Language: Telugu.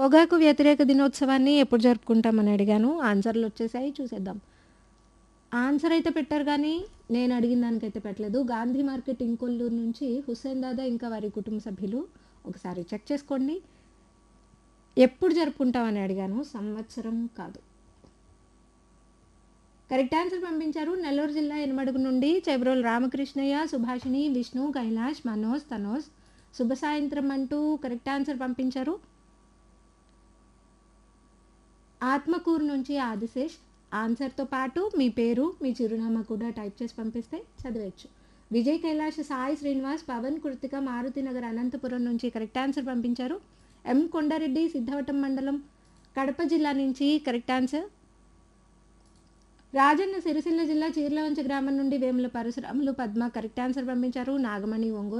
పొగాకు వ్యతిరేక దినోత్సవాన్ని ఎప్పుడు జరుపుకుంటామని అడిగాను ఆన్సర్లు వచ్చేసాయి చూసేద్దాం ఆన్సర్ అయితే పెట్టారు కానీ నేను అడిగిన దానికైతే పెట్టలేదు గాంధీ మార్కెట్ ఇంకొల్లూరు నుంచి హుస్సేన్ దాదా ఇంకా వారి కుటుంబ సభ్యులు ఒకసారి చెక్ చేసుకోండి ఎప్పుడు జరుపుకుంటామని అడిగాను సంవత్సరం కాదు కరెక్ట్ ఆన్సర్ పంపించారు నెల్లూరు జిల్లా ఎనమడుగు నుండి చెబ్రోల్ రామకృష్ణయ్య సుభాషిణి విష్ణు కైలాష్ మనోజ్ తనోజ్ శుభ సాయంత్రం అంటూ కరెక్ట్ ఆన్సర్ పంపించారు ఆత్మకూరు నుంచి ఆదిశేష్ ఆన్సర్తో పాటు మీ పేరు మీ చిరునామా కూడా టైప్ చేసి పంపిస్తే చదివచ్చు విజయ్ కైలాష్ సాయి శ్రీనివాస్ పవన్ కృతిక మారుతి నగర్ అనంతపురం నుంచి కరెక్ట్ ఆన్సర్ పంపించారు ఎం కొండారెడ్డి సిద్ధవటం మండలం కడప జిల్లా నుంచి కరెక్ట్ ఆన్సర్ రాజన్న సిరిసిల్ల జిల్లా చీర్లవంచ గ్రామం నుండి వేముల పరశురాములు పద్మ కరెక్ట్ ఆన్సర్ పంపించారు నాగమణి ఒంగోలు